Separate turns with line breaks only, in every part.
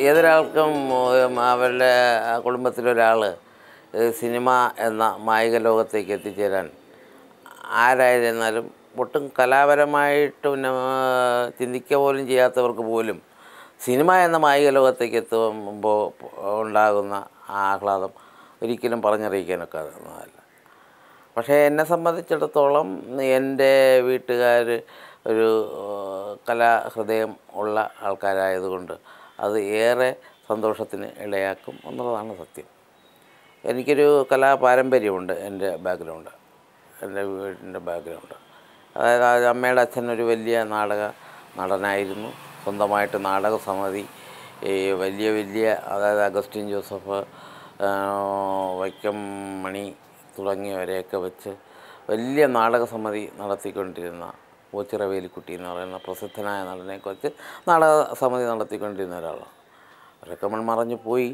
ഏതൊരാൾക്കും ഉം, അവരുടെ ആ കുടുംബത്തിലൊരാൾ സിനിമ എന്ന മായിക ലോകത്തേക്ക് എത്തിച്ചേരാൻ ആരായിരുന്നാലും ഒട്ടും കലാപരമായിട്ട് പിന്നെ ചിന്തിക്കുക പോലും ചെയ്യാത്തവർക്ക് പോലും സിനിമ എന്ന മായിക ലോകത്തേക്ക് എത്തുമ്പോൾ ഉണ്ടാകുന്ന ആ ആഹ്ലാദം ഒരിക്കലും പറഞ്ഞറിയിക്കാനൊക്കെ ആകുന്നതല്ല പക്ഷേ എന്നെ സംബന്ധിച്ചിടത്തോളം എൻ്റെ വീട്ടുകാർ ഒരു ഏഹ്, കലാഹൃദയം ഉള്ള ആൾക്കാരായതുകൊണ്ട് അത് ഏറെ സന്തോഷത്തിന് ഇടയാക്കും എന്നുള്ളതാണ് സത്യം എനിക്കൊരു കലാപാരമ്പര്യമുണ്ട് എൻ്റെ ബാക്ക്ഗ്രൗണ്ട് എൻ്റെ വീടിൻ്റെ ബാക്ക്ഗ്രൗണ്ട് അതായത് ആ അമ്മയുടെ അച്ഛൻ ഒരു വലിയ നാടക നടനായിരുന്നു സ്വന്തമായിട്ട് നാടക സമിതി ഈ വലിയ വലിയ അതായത് അഗസ്റ്റിൻ ജോസഫ് ആ, വൈക്കം മണി തുടങ്ങിയവരെയൊക്കെ വെച്ച് വലിയ നാടക സമിതി നടത്തിക്കൊണ്ടിരുന്ന ഓച്ചിറ വേലിക്കുട്ടി എന്ന് പറയുന്ന പ്രസിദ്ധനായ നടനെയൊക്കെ വെച്ച് നാടക സമിതി നടത്തിക്കൊണ്ടിരുന്ന ഒരാളാണ് അവരൊക്കെ നമ്മൾ മറഞ്ഞു പോയി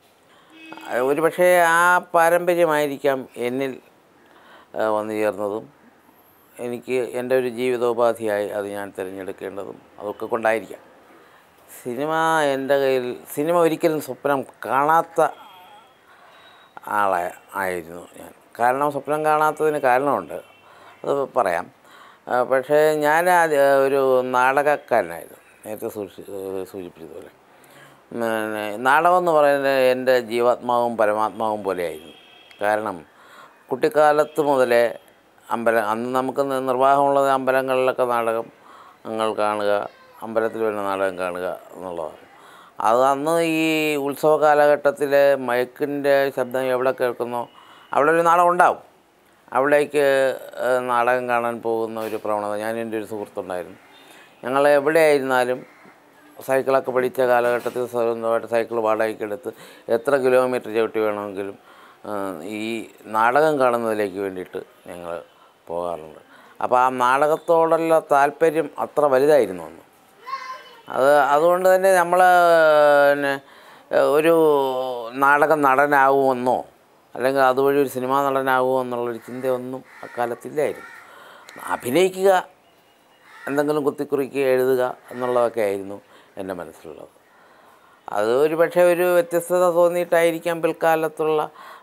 ഒരു പക്ഷേ ആ പാരമ്പര്യമായിരിക്കാം എന്നിൽ ആ, വന്നു ചേർന്നതും എനിക്ക് എൻ്റെ ഒരു ജീവിതോപാധിയായി അത് ഞാൻ തിരഞ്ഞെടുക്കേണ്ടതും അതൊക്കെ കൊണ്ടായിരിക്കാം സിനിമ എൻ്റെ കയ്യിൽ സിനിമ ഒരിക്കലും സ്വപ്നം കാണാത്ത ആളെ ആയിരുന്നു ഞാൻ കാരണം സ്വപ്നം കാണാത്തതിന് കാരണമുണ്ട് അത് പറയാം ആ, പക്ഷേ ഞാൻ ആദ്യ- ഒരു നാടകക്കാരനായിരുന്നു നേരത്തെ സൂക്ഷി സൂചിപ്പിച്ചതുപോലെ പിന്നെ നാടകം എന്ന് പറയുന്നത് എൻ്റെ ജീവാത്മാവും പരമാത്മാവും പോലെയായിരുന്നു കാരണം കുട്ടിക്കാലത്ത് മുതലേ അമ്പലം അന്ന് നമുക്ക് നി- നിർവാഹമുള്ളത് അമ്പലങ്ങളിലൊക്കെ നാടകം ഞങ്ങൾ കാണുക അമ്പലത്തിൽ വരുന്ന നാടകം കാണുക എന്നുള്ളതാണ് അത് അന്ന് ഈ ഉത്സവ കാലഘട്ടത്തിൽ മയക്കിൻ്റെ ശബ്ദം എവിടെ കേൾക്കുന്നോ അവിടെ ഒരു നാടകം ഉണ്ടാവും അവിടേക്ക് ഏഹ്, നാടകം കാണാൻ പോകുന്ന ഒരു പ്രവണത ഞാൻ എൻ്റെ ഒരു സുഹൃത്തുണ്ടായിരുന്നു ഞങ്ങൾ എവിടെയായിരുന്നാലും സൈക്കിളൊക്കെ പഠിച്ച കാലഘട്ടത്തിൽ സ്വന്തമായിട്ട് സൈക്കിൾ വാടകയ്ക്കെടുത്ത് എത്ര കിലോമീറ്റർ ചവിട്ടി വേണമെങ്കിലും ഏഹ്, ഈ നാടകം കാണുന്നതിലേക്ക് വേണ്ടിയിട്ട് ഞങ്ങൾ പോകാറുണ്ട് അപ്പോൾ ആ നാടകത്തോടുള്ള താല്പര്യം അത്ര വലുതായിരുന്നു അന്ന് അത് അതുകൊണ്ട് തന്നെ നമ്മൾ പിന്നെ ഒരു നാടക നടനാകുമെന്നോ അല്ലെങ്കിൽ അതുവഴി ഒരു സിനിമാ നടനാകുമോ എന്നുള്ളൊരു ചിന്തയൊന്നും അക്കാലത്തില്ലായിരുന്നു അഭിനയിക്കുക എന്തെങ്കിലും കുത്തിക്കുറിക്കുക എഴുതുക എന്നുള്ളതൊക്കെ ആയിരുന്നു എൻ്റെ മനസ്സിലുള്ളത് അത് ഒരു പക്ഷേ ഒരു വ്യത്യസ്തത തോന്നിയിട്ടായിരിക്കാം പിൽക്കാലത്തുള്ള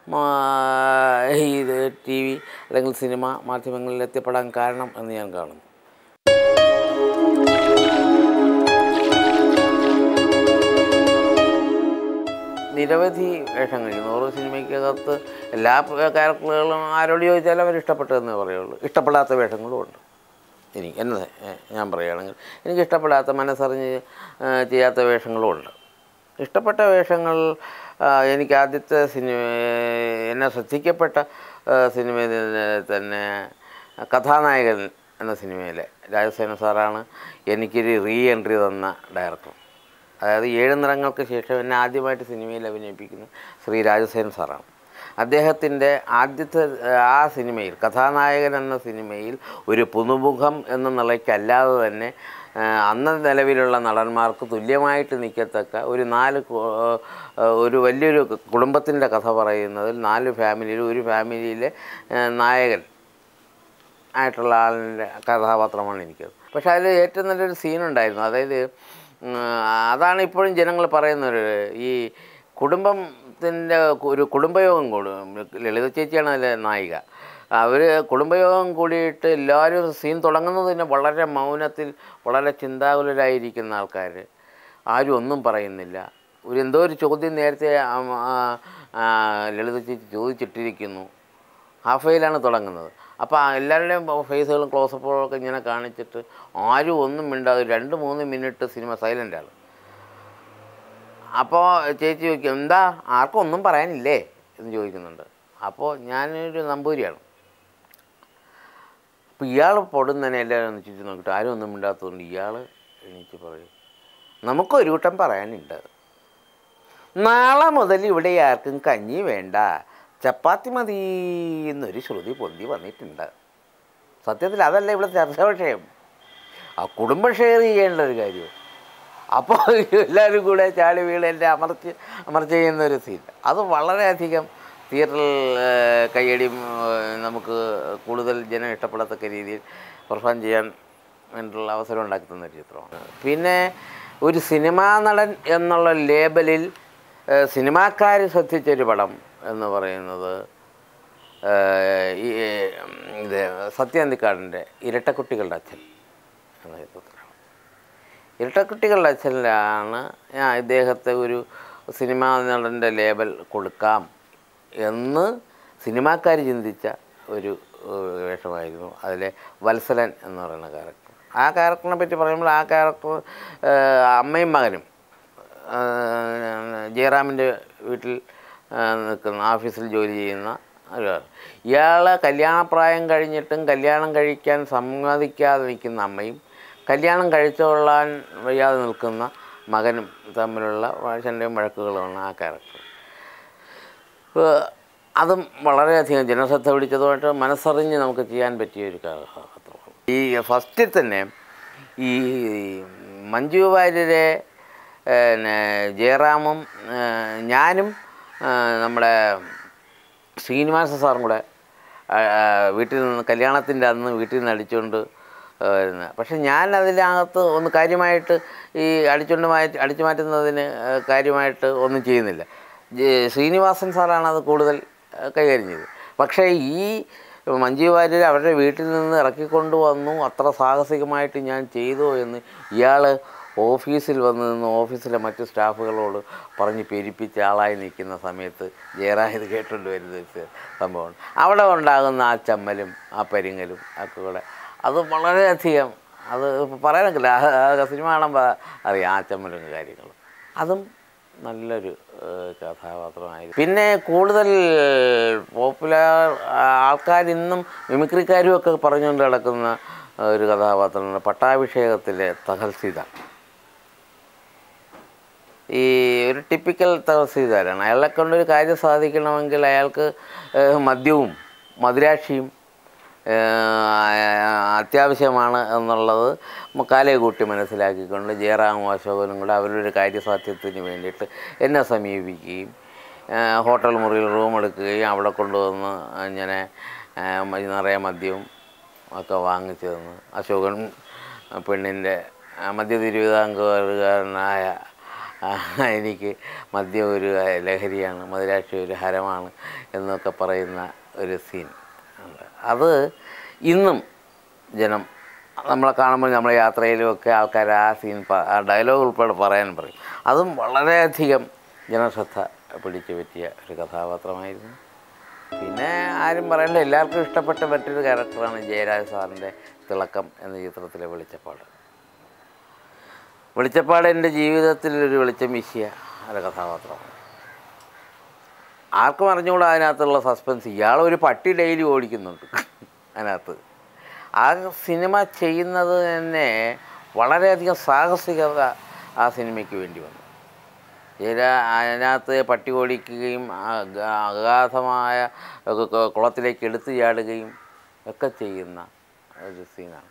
മാ- ഇത് ടി വി അല്ലെങ്കിൽ സിനിമ മാധ്യമങ്ങളിൽ എത്തിപ്പെടാൻ കാരണം എന്ന് ഞാൻ കാണുന്നു നിരവധി വേഷങ്ങൾ നൂറ് സിനിമയ്ക്കകത്ത് എല്ലാ ക്യാരക്ടറുകളും ആരോട് ചോദിച്ചാലും അവർ ഇഷ്ടപ്പെട്ടതെന്നേ പറയുള്ളൂ ഇഷ്ടപ്പെടാത്ത വേഷങ്ങളും ഉണ്ട് എനിക്ക് എന്നെ ഏ, ഞാൻ പറയുകയാണെങ്കിൽ എനിക്ക് ഇഷ്ടപ്പെടാത്ത മനസ്സറിഞ്ഞ് ഏ, ചെയ്യാത്ത വേഷങ്ങളും ഉണ്ട് ഇഷ്ടപ്പെട്ട വേഷങ്ങൾ ആ, എനിക്ക് ആദ്യത്തെ സിനിമ എന്നെ ശ്രദ്ധിക്കപ്പെട്ട ആ, സിനിമയിൽ തന്നെ കഥാനായകൻ എന്ന സിനിമയിലെ രാജസേന സാറാണ് എനിക്കൊരു റീ എൻട്രി തന്ന ഡയറക്ടർ അതായത് ഏഴ് നിറങ്ങൾക്ക് ശേഷം എന്നെ ആദ്യമായിട്ട് സിനിമയിൽ അഭിനയിപ്പിക്കുന്ന ശ്രീ രാജസേൻ സാറാണ് അദ്ദേഹത്തിൻ്റെ ആദ്യത്തെ ഏഹ്, ആ സിനിമയിൽ കഥാനായകൻ എന്ന സിനിമയിൽ ഒരു പുതുമുഖം എന്ന നിലയ്ക്കല്ലാതെ തന്നെ ഏഹ്, അന്ന് നിലവിലുള്ള നടന്മാർക്ക് തുല്യമായിട്ട് നിൽക്കത്തക്ക ഒരു നാല് കു- ഏഹ്, ഒരു വലിയൊരു കുടുംബത്തിൻ്റെ കഥ പറയുന്നതിൽ നാല് ഫാമിലിയിൽ ഒരു ഫാമിലിയിലെ ഏഹ്, നായകൻ ആയിട്ടുള്ള ആളിൻ്റെ കഥാപാത്രമാണ് എനിക്കത് പക്ഷേ അതിൽ ഏറ്റവും നല്ലൊരു സീനുണ്ടായിരുന്നു അതായത് ഉം, അതാണ് ഇപ്പോഴും ജനങ്ങൾ പറയുന്നൊരു ഈ കുടുംബത്തിൻ്റെ ഒരു കുടുംബയോഗം കൂടും ലളിത ചേച്ചിയാണ് അതിലെ നായിക അവർ കുടുംബയോഗം കൂടിയിട്ട് എല്ലാവരും സീൻ തുടങ്ങുന്നത് തന്നെ വളരെ മൗനത്തിൽ വളരെ ചിന്താകുലരായിരിക്കുന്ന ആൾക്കാർ ആരും ഒന്നും പറയുന്നില്ല ഒരു എന്തോ ഒരു ചോദ്യം നേരത്തെ ആ, ആ, ആ, ലളിത ചേച്ചി ചോദിച്ചിട്ടിരിക്കുന്നു ഹാഫയിലാണ് തുടങ്ങുന്നത് അപ്പോൾ എല്ലാവരുടെയും ഫേസുകളും ക്ലോസപ്പുകളും ഒക്കെ ഇങ്ങനെ കാണിച്ചിട്ട് ആരും ഒന്നും മിണ്ടാതെ രണ്ട് മൂന്ന് മിനിറ്റ് സിനിമ സൈലൻ്റാണ് അപ്പോൾ ചേച്ചി ചോദിക്കും എന്താ ആർക്കും ഒന്നും പറയാനില്ലേ എന്ന് ചോദിക്കുന്നുണ്ട് അപ്പോൾ ഞാനൊരു നമ്പൂരിയാണ് അപ്പോൾ ഇയാൾ പൊടുന്നതിനെ എല്ലാവരും ഒന്ന് ചുറ്റി നോക്കിയിട്ട് ആരും ഒന്നും മിണ്ടാത്തതുകൊണ്ട് ഇയാൾ എണീച്ച് പറയും നമുക്കൊരു കൂട്ടം പറയാനുണ്ട് നാളെ മുതൽ ഇവിടെ ആർക്കും കഞ്ഞി വേണ്ട ചപ്പാത്തി മതി എന്നൊരു ശ്രുതി പൊന്തി വന്നിട്ടുണ്ട് സത്യത്തിൽ അതല്ല ഇവിടെ ചർച്ച വിഷയം ആ കുടുംബം ഷെയർ ചെയ്യേണ്ട ഒരു കാര്യം അപ്പോൾ എല്ലാവരും കൂടെ ചാടി വീട് എൻ്റെ അമർച്ച് അമർച്ച ചെയ്യുന്ന ഒരു സീൻ അത് വളരെയധികം തിയേറ്ററിൽ ഏഹ്, കയ്യടിയും ഏഹ്, നമുക്ക് കൂടുതൽ ജനം ഇഷ്ടപ്പെടത്തക്ക രീതിയിൽ പെർഫോം ചെയ്യാൻ വേണ്ടിയുള്ള അവസരം ഉണ്ടാക്കി തന്ന ഒരു ചിത്രമാണ് പിന്നെ ഒരു സിനിമാ നടൻ എന്നുള്ള ലേബലിൽ ഏഹ്, സിനിമാക്കാർ ശ്രദ്ധിച്ചൊരു പടം എന്ന് പറയുന്നത് ഏഹ്, ഈ ഉം, ഇത് സത്യാന്തിക്കാടിൻ്റെ ഇരട്ടക്കുട്ടികളുടെ അച്ഛൻ എന്ന ചിത്രത്തിലാണ് ഇരട്ടക്കുട്ടികളുടെ അച്ഛനിലാണ് ഞാൻ ഇദ്ദേഹത്തെ ഒരു സിനിമാ നടൻ്റെ ലേബൽ കൊടുക്കാം എന്ന് സിനിമാക്കാർ ചിന്തിച്ച ഒരു ഏഹ്, വേഷമായിരുന്നു അതിലെ വത്സലൻ എന്ന് പറയുന്ന ക്യാരക്ടർ ആ ക്യാരക്ടറിനെ പറ്റി പറയുമ്പോൾ ആ ക്യാരക്ടർ ഏഹ്, അമ്മയും മകനും ഏഹ്, ജയറാമിൻ്റെ വീട്ടിൽ ഏഹ്, നിൽക്കുന്ന ഓഫീസിൽ ജോലി ചെയ്യുന്ന ഒരാൾ ഇയാളെ കല്യാണപ്രായം കഴിഞ്ഞിട്ടും കല്യാണം കഴിക്കാൻ സമ്മതിക്കാതെ നിൽക്കുന്ന അമ്മയും കല്യാണം കഴിച്ചുകൊള്ളാൻ വയ്യാതെ നിൽക്കുന്ന മകനും തമ്മിലുള്ള ചണ്ടയും വഴക്കുകളുമാണ് ആ ക്യാരക്ടർ ഏഹ് അതും വളരെയധികം ജനശ്രദ്ധ പിടിച്ചതുമായിട്ട് മനസ്സറിഞ്ഞ് നമുക്ക് ചെയ്യാൻ പറ്റിയ ഒരു കഥാപാത്രമാണ് ഈ ഫസ്റ്റിൽ തന്നെ ഈ മഞ്ജു വാര്യരെ പിന്നെ ജയറാമും ഏഹ് ഞാനും ഏഹ് നമ്മുടെ ശ്രീനിവാസ സാറും കൂടെ ആ, ആ, വീട്ടിൽ നിന്ന് കല്യാണത്തിൻ്റെ അന്ന് വീട്ടിൽ നിന്ന് അടിച്ചുകൊണ്ട് വരുന്നത് പക്ഷെ ഞാൻ അതിനകത്ത് ഒന്ന് കാര്യമായിട്ട് ഈ അടിച്ചുകൊണ്ട് മാറ്റി അടിച്ചു മാറ്റുന്നതിന് ആ, കാര്യമായിട്ട് ഒന്നും ചെയ്യുന്നില്ല ജെ- ശ്രീനിവാസൻ സാറാണ് അത് കൂടുതൽ ആ, കൈകാര്യം ചെയ്തത് പക്ഷേ ഈ മഞ്ജു വാര്യർ അവരുടെ വീട്ടിൽ നിന്ന് ഇറക്കിക്കൊണ്ട് വന്നു അത്ര സാഹസികമായിട്ട് ഞാൻ ചെയ്തോ എന്ന് ഇയാൾ ഓഫീസിൽ വന്ന് നിന്ന് ഓഫീസിലെ മറ്റു സ്റ്റാഫുകളോട് പറഞ്ഞ് പെരിപ്പിച്ച ആളായി നിൽക്കുന്ന സമയത്ത് ജയറാം ഇത് കേട്ടുകൊണ്ട് വരുന്ന ഒരു സംഭവമാണ് അവിടെ ഉണ്ടാകുന്ന ആ ചമ്മലും ആ പരിങ്ങലും ഒക്കെ കൂടെ അത് വളരെയധികം അത് പറയാനൊക്കില്ല ആ സിനിമ കാണുമ്പോൾ അറിയാം ആ ചമ്മലും കാര്യങ്ങളും അതും നല്ലൊരു ഏഹ്, കഥാപാത്രമായിരുന്നു പിന്നെ കൂടുതൽ പോപ്പുലർ ആൾക്കാർ ഇന്നും മിമിക്രിക്കാരും ഒക്കെ പറഞ്ഞുകൊണ്ട് കിടക്കുന്ന ഒരു കഥാപാത്രമാണ് പട്ടാഭിഷേകത്തിലെ തഹൽസീത ഈ ഒരു ടിപ്പിക്കൽ തഹസീൽദാരാണ് അയാളെ കൊണ്ടൊരു കാര്യം സാധിക്കണമെങ്കിൽ അയാൾക്ക് ഏഹ്, മദ്യവും മധുരാക്ഷിയും ഏഹ്, അത്യാവശ്യമാണ് എന്നുള്ളത് കാലയെ കൂട്ടി മനസ്സിലാക്കിക്കൊണ്ട് ജയറാമും അശോകനും കൂടെ അവരുടെ കാര്യസാധ്യത്തിന് വേണ്ടിയിട്ട് എന്നെ സമീപിക്കുകയും ഏഹ്, ഹോട്ടൽ മുറിയിൽ റൂം എടുക്കുകയും അവിടെ കൊണ്ടുവന്ന് ഇങ്ങനെ ഏഹ്, മ- നിറയെ മദ്യവും ഒക്കെ വാങ്ങിച്ചു തന്നു അശോകൻ പെണ്ണിൻ്റെ മധ്യ തിരുവിതാംകൂറുകാരനായ ആ, എനിക്ക് മദ്യം ഒരു ലഹരിയാണ് മധുരാക്ഷി ഒരു ഹരമാണ് എന്നൊക്കെ പറയുന്ന ഒരു സീൻ ഉണ്ട് അത് ഇന്നും ജനം നമ്മളെ കാണുമ്പോൾ നമ്മളെ യാത്രയിലുമൊക്കെ ആൾക്കാർ ആ സീൻ പ- ആ ഡയലോഗ് ഉൾപ്പെടെ പറയാൻ പറയും അതും വളരെയധികം ജനശ്രദ്ധ പിടിച്ചു പറ്റിയ ഒരു കഥാപാത്രമായിരുന്നു പിന്നെ ആരും പറയണ്ട എല്ലാവർക്കും ഇഷ്ടപ്പെട്ട മറ്റൊരു ക്യാരക്ടറാണ് ജയരാജ് സാറിൻ്റെ തിളക്കം എന്ന ചിത്രത്തിലെ വെളിച്ചപ്പാട് വെളിച്ചപ്പാട് എൻ്റെ ജീവിതത്തിൽ ഒരു വെളിച്ചം വീശിയ ഒരു കഥാപാത്രമാണ് ആർക്കും അറിഞ്ഞുകൂടാ അതിനകത്തുള്ള സസ്പെൻസ് ഇയാൾ ഒരു പട്ടി ഡെയിലി ഓടിക്കുന്നുണ്ട് അതിനകത്ത് ആ സിനിമ ചെയ്യുന്നത് തന്നെ വളരെയധികം സാഹസികത ആ സിനിമയ്ക്ക് വേണ്ടി വന്നു ചില അതിനകത്ത് പട്ടി ഓടിക്കുകയും അഗ- അഗാധമായ ഒക്കെ കൊ- കുളത്തിലേക്ക് എടുത്തു ചാടുകയും ഒക്കെ ചെയ്യുന്ന ഒരു സീനാണ്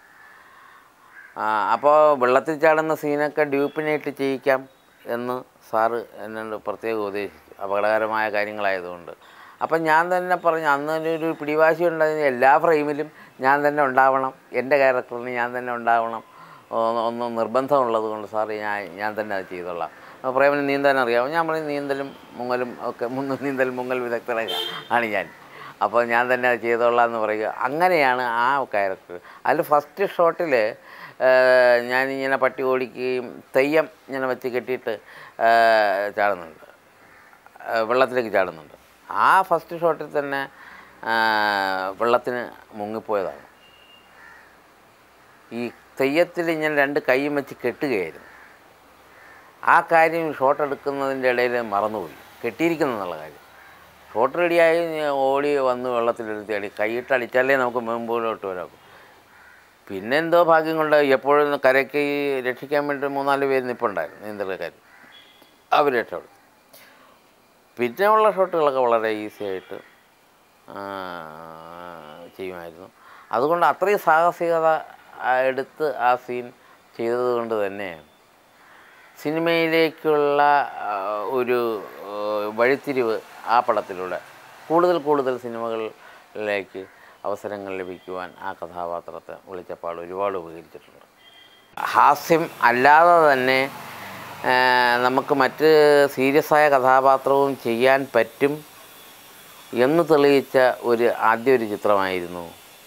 അപ്പോൾ വെള്ളത്തിൽ ചാടുന്ന സീനൊക്കെ ഡ്യൂപ്പിനായിട്ട് ചെയ്യിക്കാം എന്ന് സാറ് എന്നോട് പ്രത്യേകം ഉപദേശിച്ചു അപകടകരമായ കാര്യങ്ങളായതുകൊണ്ട് അപ്പം ഞാൻ തന്നെ പറഞ്ഞു അന്ന് ഒരു പിടിവാശി ഉണ്ടായിരുന്നു എല്ലാ ഫ്രെയിമിലും ഞാൻ തന്നെ ഉണ്ടാവണം എൻ്റെ ക്യാരക്ടറിന് ഞാൻ തന്നെ ഉണ്ടാവണം ഒന്ന് ഒന്ന് നിർബന്ധമുള്ളത് കൊണ്ട് സാറ് ഞാൻ ഞാൻ തന്നെ അത് ചെയ്തോളാം അപ്പോൾ പ്രേമന് നീന്താൻ അറിയാമോ ഞാൻ പറഞ്ഞു നീന്തലും മുങ്ങലും ഒക്കെ മുങ്ങ നീന്തൽ മുങ്ങൽ വിദഗ്ധരൊക്കെ ആണ് ഞാൻ അപ്പോൾ ഞാൻ തന്നെ അത് ചെയ്തോളാം എന്ന് പറയുക അങ്ങനെയാണ് ആ ക്യാരക്ടർ അതിൽ ഫസ്റ്റ് ഷോട്ടിൽ ഞാനിങ്ങനെ പട്ടി ഓടിക്കുകയും തെയ്യം ഇങ്ങനെ വെച്ച് കെട്ടിയിട്ട് ഏഹ്, ചാടുന്നുണ്ട് ഏഹ്, വെള്ളത്തിലേക്ക് ചാടുന്നുണ്ട് ആ ഫസ്റ്റ് ഷോട്ടിൽ തന്നെ ഏഹ്, വെള്ളത്തിന് മുങ്ങിപ്പോയതാണ് ഈ തെയ്യത്തിൽ ഇങ്ങനെ രണ്ട് കൈയും വെച്ച് കെട്ടുകയായിരുന്നു ആ കാര്യം ഷോട്ട് എടുക്കുന്നതിൻ്റെ ഇടയിൽ മറന്നുപോയി കെട്ടിയിരിക്കുന്നെന്നുള്ള കാര്യം ഷോട്ട് റെഡിയായി ഞാൻ ഓടി വന്ന് വെള്ളത്തിലെടുത്ത് അടി കൈയിട്ട് അടിച്ചാലേ നമുക്ക് മുമ്പോട്ട് വരാം പിന്നെ എന്തോ ഭാഗ്യം കൊണ്ട് എപ്പോഴും കരയ്ക്ക് രക്ഷിക്കാൻ വേണ്ടി മൂന്നാല് പേര് നിൽപ്പുണ്ടായിരുന്നു നീന്തൽക്കാർ അവർ രക്ഷപ്പെടും പിന്നെ ഉള്ള ഷോട്ടുകളൊക്കെ വളരെ ഈസി ആയിട്ട് ആ, ചെയ്യുമായിരുന്നു അതുകൊണ്ട് അത്രയും സാഹസികത ആ, എടുത്ത് ആ സീൻ ചെയ്തത് കൊണ്ട് തന്നെ സിനിമയിലേക്കുള്ള ആ, ഒരു ആ, വഴിത്തിരിവ് ആ പടത്തിലൂടെ കൂടുതൽ കൂടുതൽ സിനിമകളിലേക്ക് അവസരങ്ങൾ ലഭിക്കുവാൻ ആ കഥാപാത്രത്തെ വിളിച്ചപ്പാട് ഒരുപാട് ഉപകരിച്ചിട്ടുണ്ട് ഹാസ്യം അല്ലാതെ തന്നെ ആ, നമുക്ക് മറ്റ് സീരിയസ് ആയ കഥാപാത്രവും ചെയ്യാൻ പറ്റും എന്ന് തെളിയിച്ച ഒരു ആദ്യ ഒരു ചിത്രമായിരുന്നു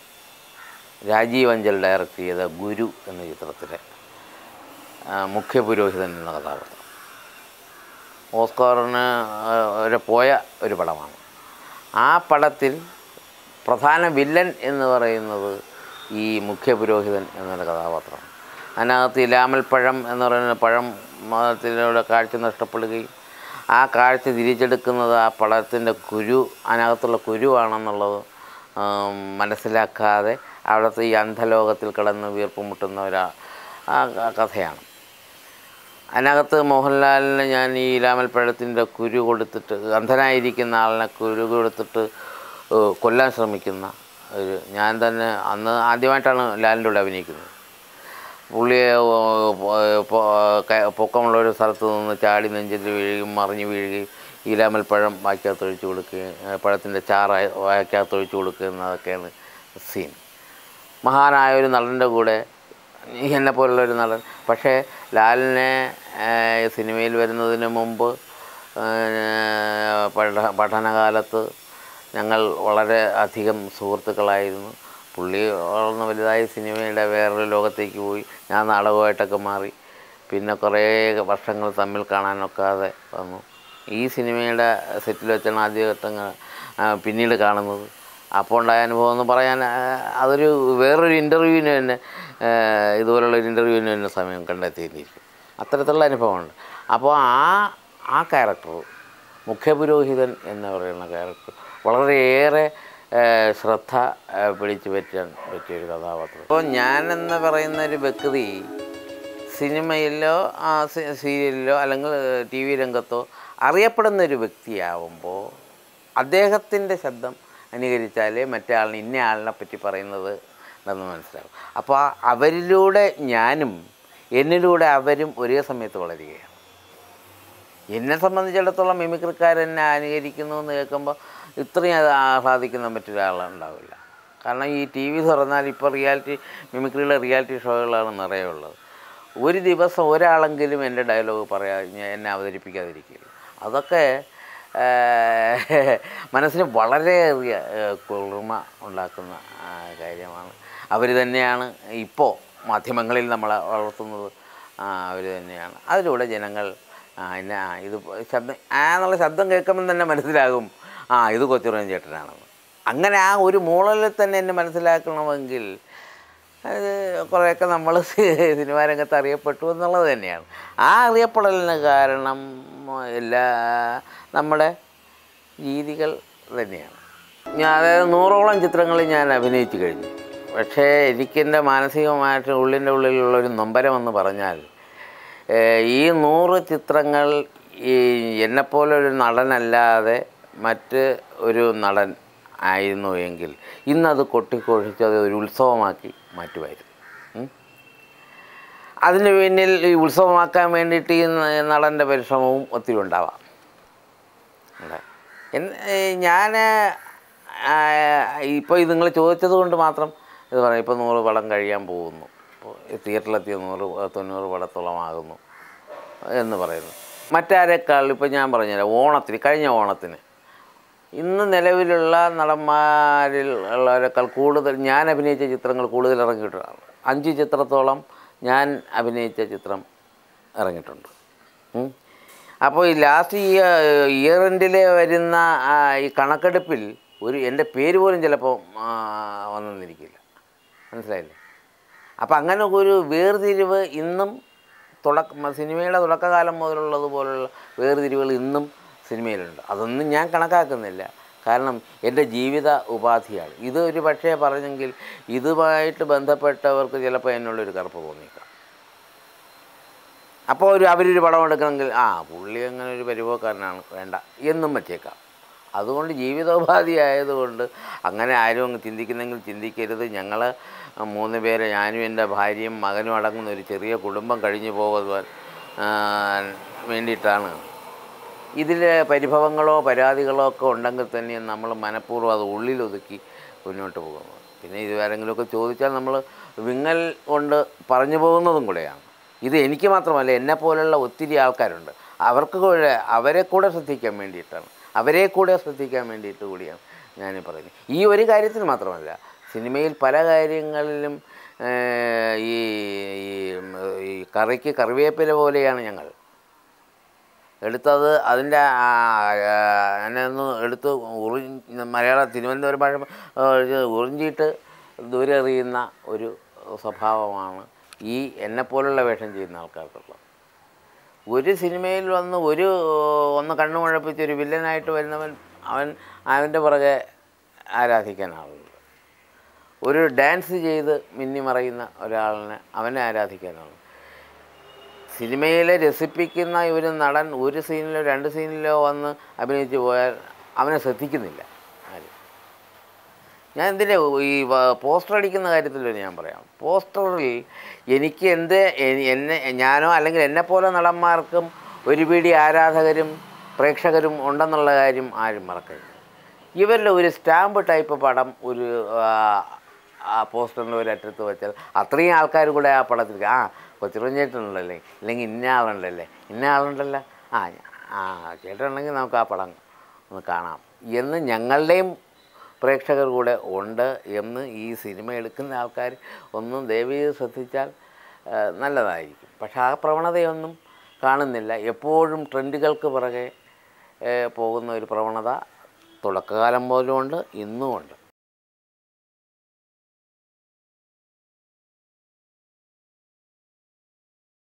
രാജീവ് അഞ്ചൽ ഡയറക്റ്റ് ചെയ്ത ഗുരു എന്ന ചിത്രത്തിലെ ആ, മുഖ്യ പുരോഹിതൻ എന്ന കഥാപാത്രം ഓസ്കാറിന് ആ, വരെ പോയ ഒരു പടമാണ് ആ പടത്തിൽ പ്രധാന വില്ലൻ എന്ന് പറയുന്നത് ഈ മുഖ്യ പുരോഹിതൻ എന്നൊരു കഥാപാത്രമാണ് അതിനകത്ത് ഇലാമൽപ്പഴം എന്ന് പറയുന്ന പഴം മതത്തിലൂടെ കാഴ്ച നഷ്ടപ്പെടുകയും ആ കാഴ്ച തിരിച്ചെടുക്കുന്നത് ആ പടത്തിൻ്റെ കുരു അതിനകത്തുള്ള കുരുവാണെന്നുള്ളത് ആം, മനസ്സിലാക്കാതെ അവിടുത്തെ ഈ അന്ധലോകത്തിൽ കിടന്ന് വീർപ്പ് മുട്ടുന്ന ഒരാ ആ കഥയാണ് അതിനകത്ത് മോഹൻലാലിന് ഞാൻ ഈ ഇലാമൽപ്പഴത്തിൻ്റെ കുരു കൊടുത്തിട്ട് അന്ധനായിരിക്കുന്ന ആളിനെ കുരു കൊടുത്തിട്ട് ഏഹ്, കൊല്ലാൻ ശ്രമിക്കുന്ന ഒരു ഞാൻ തന്നെ അന്ന് ആദ്യമായിട്ടാണ് ലാലിൻ്റെ കൂടെ അഭിനയിക്കുന്നത് പുള്ളിയെ ഏഹ്, പൊ- പൊ- ക- പൊക്കമുള്ള ഒരു സ്ഥലത്ത് നിന്ന് ചാടി നെഞ്ചിൽ വീഴുകയും മറിഞ്ഞു വീഴുകയും ഈലാമൽപ്പഴം വായ്ക്കകത്ത് ഒഴിച്ചു കൊടുക്കുകയും ഏഹ്, പഴത്തിൻ്റെ ചാറ് വായ്ക്കകത്ത് ഒഴിച്ചു കൊടുക്കുകയും അതൊക്കെയാണ് സീൻ മഹാനായ ഒരു നടൻ്റെ കൂടെ എന്നെ പോലുള്ള ഒരു നടൻ പക്ഷേ ലാലിനെ ഏഹ്, സിനിമയിൽ വരുന്നതിന് മുമ്പ് ഏഹ്, പഠ പഠനകാലത്ത് ഞങ്ങൾ വളരെ അധികം സുഹൃത്തുക്കളായിരുന്നു പുള്ളി വളർന്ന് വലുതായി സിനിമയുടെ വേറൊരു ലോകത്തേക്ക് പോയി ഞാൻ നാടകമായിട്ടൊക്കെ മാറി പിന്നെ കുറേ വർഷങ്ങൾ തമ്മിൽ കാണാനൊക്കാതെ വന്നു ഈ സിനിമയുടെ സെറ്റിൽ വെച്ചാണ് ആദ്യഘട്ടങ്ങൾ ആ, പിന്നീട് കാണുന്നത് അപ്പോൾ ഉണ്ടായ അനുഭവം എന്ന് പറയാൻ ആ, അതൊരു വേറൊരു ഇൻ്റർവ്യൂവിന് തന്നെ ആ, ഇതുപോലുള്ള ഒരു ഇൻ്റർവ്യൂവിന് തന്നെ സമയം കണ്ടെത്തിയിരിക്കും അത്തരത്തിലുള്ള അനുഭവമുണ്ട് അപ്പോൾ ആ ആ ക്യാരക്ടർ മുഖ്യപുരോഹിതൻ എന്ന് പറയുന്ന ക്യാരക്ടർ വളരെയേറെ ആ, ശ്രദ്ധ ആ, പിടിച്ചു പറ്റാൻ പറ്റിയൊരു കഥാപാത്രം അപ്പോൾ ഞാനെന്ന് പറയുന്ന ഒരു വ്യക്തി സിനിമയിലോ ആ, സി- സീരിയലിലോ അല്ലെങ്കിൽ ടി വി രംഗത്തോ അറിയപ്പെടുന്ന ഒരു വ്യക്തിയാവുമ്പോൾ അദ്ദേഹത്തിൻ്റെ ശബ്ദം അനുകരിച്ചാലേ മറ്റേ ആളിന് ഇന്ന ആളിനെ പറ്റി പറയുന്നത് എന്ന് മനസ്സിലാവും അപ്പോൾ ആ അവരിലൂടെ ഞാനും എന്നിലൂടെ അവരും ഒരേ സമയത്ത് വളരുകയാണ് എന്നെ സംബന്ധിച്ചിടത്തോളം മിമിക്രിക്കാരെന്നെ അനുകരിക്കുന്നു എന്ന് കേൾക്കുമ്പോൾ ഇത്രയും അത് ആഹ്ലാദിക്കുന്ന മറ്റൊരാളുണ്ടാവില്ല കാരണം ഈ ടി വി തുറന്നാൽ ഇപ്പോൾ റിയാലിറ്റി മിമിക്രിയുടെ റിയാലിറ്റി ഷോകളാണ് നിറയെ ഉള്ളത് ഒരു ദിവസം ഒരാളെങ്കിലും എൻ്റെ ഡയലോഗ് പറയാ ഞാൻ എന്നെ അവതരിപ്പിക്കാതിരിക്കില്ല അതൊക്കെ ഏഹ്, മനസ്സിന് വളരെയേറിയ ഏഹ്, കുളിർമ ഉണ്ടാക്കുന്ന ആ, കാര്യമാണ് അവർ തന്നെയാണ് ഇപ്പോൾ മാധ്യമങ്ങളിൽ നമ്മളെ വളർത്തുന്നത് അവർ തന്നെയാണ് അതിലൂടെ ജനങ്ങൾ ആ എന്നെ ആ ഇത് ശബ്ദം ആ എന്നുള്ള ശബ്ദം കേൾക്കുമ്പോൾ തന്നെ മനസ്സിലാകും ആ ഇത് കൊച്ചുറൻ ചേട്ടനാണെന്ന് അങ്ങനെ ആ ഒരു മൂളലിൽ തന്നെ എന്നെ മനസ്സിലാക്കണമെങ്കിൽ അത് കുറേയൊക്കെ നമ്മൾ സിനിമാ രംഗത്ത് അറിയപ്പെട്ടു എന്നുള്ളത് തന്നെയാണ് ആ അറിയപ്പെടലിന് കാരണം എല്ലാ നമ്മുടെ രീതികൾ തന്നെയാണ് ഞാൻ അതായത് നൂറോളം ചിത്രങ്ങളിൽ ഞാൻ അഭിനയിച്ചു കഴിഞ്ഞു പക്ഷേ എനിക്കെൻ്റെ മാനസികമായിട്ട് ഉള്ളിൻ്റെ ഉള്ളിലുള്ളൊരു നൊമ്പരമെന്ന് പറഞ്ഞാൽ ഏഹ്, ഈ നൂറ് ചിത്രങ്ങൾ ഈ എന്നെപ്പോലെ ഒരു നടനല്ലാതെ മറ്റ് ഒരു നടൻ ആയിരുന്നു എങ്കിൽ ഇന്നത് കൊട്ടിക്കൊഴിച്ച് അത് ഒരു ഉത്സവമാക്കി മാറ്റുമായിരുന്നു ഉം. അതിന് പിന്നിൽ ഈ ഉത്സവമാക്കാൻ വേണ്ടിയിട്ട് ഈ ന- നടൻ്റെ പരിശ്രമവും ഒത്തിരി ഉണ്ടാവാം ഉണ്ട്. എൻ- ഏ, ഞാൻ ഇപ്പോൾ ഇത് നിങ്ങൾ ചോദിച്ചത് കൊണ്ട് മാത്രം ഇത് പറയാം ഇപ്പോൾ നൂറ് പടം കഴിയാൻ പോകുന്നു ഇപ്പോൾ തിയേറ്ററിലെത്തിയ നൂറ് തൊണ്ണൂറ് പടത്തോളമാകുന്നു എന്ന് പറയുന്നു മറ്റാരേക്കാൾ ഇപ്പോൾ ഞാൻ പറഞ്ഞുതരാം ഓണത്തിന് കഴിഞ്ഞ ഓണത്തിന് ഇന്ന് നിലവിലുള്ള നടന്മാരിൽ ഉള്ളവരെക്കാൾ കൂടുതൽ ഞാൻ അഭിനയിച്ച ചിത്രങ്ങൾ കൂടുതൽ ഇറങ്ങിയിട്ടാണ് അഞ്ച് ചിത്രത്തോളം ഞാൻ അഭിനയിച്ച ചിത്രം ഇറങ്ങിയിട്ടുണ്ട് ഉം. അപ്പോൾ ഈ ലാസ്റ്റ് ഈ ഇയർ എൻഡിൽ വരുന്ന ആ, ഈ കണക്കെടുപ്പിൽ ഒരു എൻ്റെ പേര് പോലും ചിലപ്പോൾ വന്നെന്നിരിക്കില്ല മനസ്സിലായില്ലേ അപ്പം അങ്ങനെ ഒരു വേർതിരിവ് ഇന്നും തുടക്ക സിനിമയുടെ തുടക്കകാലം മുതലുള്ളത് പോലുള്ള വേർതിരിവുകൾ ഇന്നും സിനിമയിലുണ്ട് അതൊന്നും ഞാൻ കണക്കാക്കുന്നില്ല കാരണം എൻ്റെ ജീവിത ഉപാധിയാണ് ഇത് ഒരു പക്ഷേ പറഞ്ഞെങ്കിൽ ഇതുമായിട്ട് ബന്ധപ്പെട്ടവർക്ക് ചിലപ്പോൾ എന്നുള്ളൊരു കറുപ്പ് തോന്നിയേക്കാം അപ്പോൾ ഒരു അവരൊരു പടം എടുക്കണമെങ്കിൽ ആ പുള്ളി അങ്ങനെ ഒരു പരിപോക്കാരനാണ് വേണ്ട എന്നും വെച്ചേക്കാം അതുകൊണ്ട് ജീവിതോപാധി ആയതുകൊണ്ട് അങ്ങനെ ആരും അങ്ങ് ചിന്തിക്കുന്നെങ്കിൽ ചിന്തിക്കരുത് ഞങ്ങൾ മൂന്ന് പേരെ ഞാനും എൻ്റെ ഭാര്യയും മകനും അടങ്ങുന്ന ഒരു ചെറിയ കുടുംബം കഴിഞ്ഞു പോകുവാൻ ആ, വേണ്ടിയിട്ടാണ് ഇതിൽ പരിഭവങ്ങളോ പരാതികളോ ഒക്കെ ഉണ്ടെങ്കിൽ തന്നെ നമ്മൾ മനഃപൂർവ്വം അത് ഉള്ളിലൊതുക്കി മുന്നോട്ട് പോകുന്നു പിന്നെ ഇതുവരെങ്കിലുമൊക്കെ ചോദിച്ചാൽ നമ്മൾ വിങ്ങൽ കൊണ്ട് പറഞ്ഞു പോകുന്നതും കൂടെയാണ് ഇത് എനിക്ക് മാത്രമല്ല എന്നെ പോലുള്ള ഒത്തിരി ആൾക്കാരുണ്ട് അവർക്ക് കൂടെ അവരെ കൂടെ ശ്രദ്ധിക്കാൻ വേണ്ടിയിട്ടാണ് അവരെ കൂടെ ശ്രദ്ധിക്കാൻ വേണ്ടിയിട്ട് കൂടിയാണ് ഞാൻ പറയുന്നത് ഈ ഒരു കാര്യത്തിൽ മാത്രമല്ല സിനിമയിൽ പല കാര്യങ്ങളിലും ഏഹ്, ഈ ഈ- ഈ കറിക്ക് കറിവേപ്പില പോലെയാണ് ഞങ്ങൾ എടുത്തത് അതിൻ്റെ എന്നെ ഒന്ന് എടുത്ത് ഉറി മലയാള തിരുവനന്തപുരം ഭാഷ ആ, ഇത് ഉറിഞ്ചിയിട്ട് ദൂരെ എറിയുന്ന ഒരു സ്വഭാവമാണ് ഈ എന്നെപ്പോലുള്ള വേഷം ചെയ്യുന്ന ആൾക്കാർക്കുള്ളത് ഒരു സിനിമയിൽ വന്ന് ഒരു ഒന്ന് കണ്ണു മുഴപ്പിച്ച് ഒരു വില്ലനായിട്ട് വരുന്നവൻ അവൻ അവൻ്റെ പുറകെ ആരാധിക്കാൻ ആളുണ്ട് ഒരു ഡാൻസ് ചെയ്ത് മിന്നി മറയുന്ന ഒരാളിനെ അവനെ ആരാധിക്കാനാണ് സിനിമയിലെ രസിപ്പിക്കുന്ന ഒരു നടൻ ഒരു സീനിലോ രണ്ട് സീനിലോ വന്ന് അഭിനയിച്ച് പോയാൽ അവനെ ശ്രദ്ധിക്കുന്നില്ല ആരും ഞാൻ എന്തിനാ ഈ വ- പോസ്റ്റർ അടിക്കുന്ന കാര്യത്തിൽ ഒരു ഞാൻ പറയാം പോസ്റ്ററിൽ എനിക്ക് എന്ത് എ- എന്നെ ഞാനോ അല്ലെങ്കിൽ എന്നെപ്പോലെ നടന്മാർക്കും ഒരു പിടി ആരാധകരും പ്രേക്ഷകരും ഉണ്ടെന്നുള്ള കാര്യം ആരും മറക്കരുത് ഇവരുടെ ഒരു സ്റ്റാമ്പ് ടൈപ്പ് പടം ഒരു ആ, ആ പോസ്റ്ററിൻ്റെ ഒരറ്റത്ത് വെച്ചാൽ അത്രയും ആൾക്കാർ കൂടെ ആ പടത്തിൽ ആ കൊച്ചിറഞ്ചേട്ടനുണ്ടല്ലേ ഇല്ലെങ്കിൽ ഇന്ന ആളുണ്ടല്ലേ ഇന്ന ആളുണ്ടല്ലോ ആ ആ ചേട്ടനുണ്ടെങ്കിൽ നമുക്ക് ആ പടം ഒന്ന് കാണാം എന്ന് ഞങ്ങളുടെയും പ്രേക്ഷകർ കൂടെ ഉണ്ട് എന്ന് ഈ സിനിമ എടുക്കുന്ന ആൾക്കാർ ഒന്നും ദയവീത് ശ്രദ്ധിച്ചാൽ ആ, നല്ലതായിരിക്കും പക്ഷെ ആ പ്രവണതയൊന്നും കാണുന്നില്ല എപ്പോഴും ട്രെൻഡുകൾക്ക് പുറകെ ഏ, പോകുന്ന ഒരു പ്രവണത തുടക്കകാലം പോലും ഉണ്ട് ഇന്നും ഉണ്ട്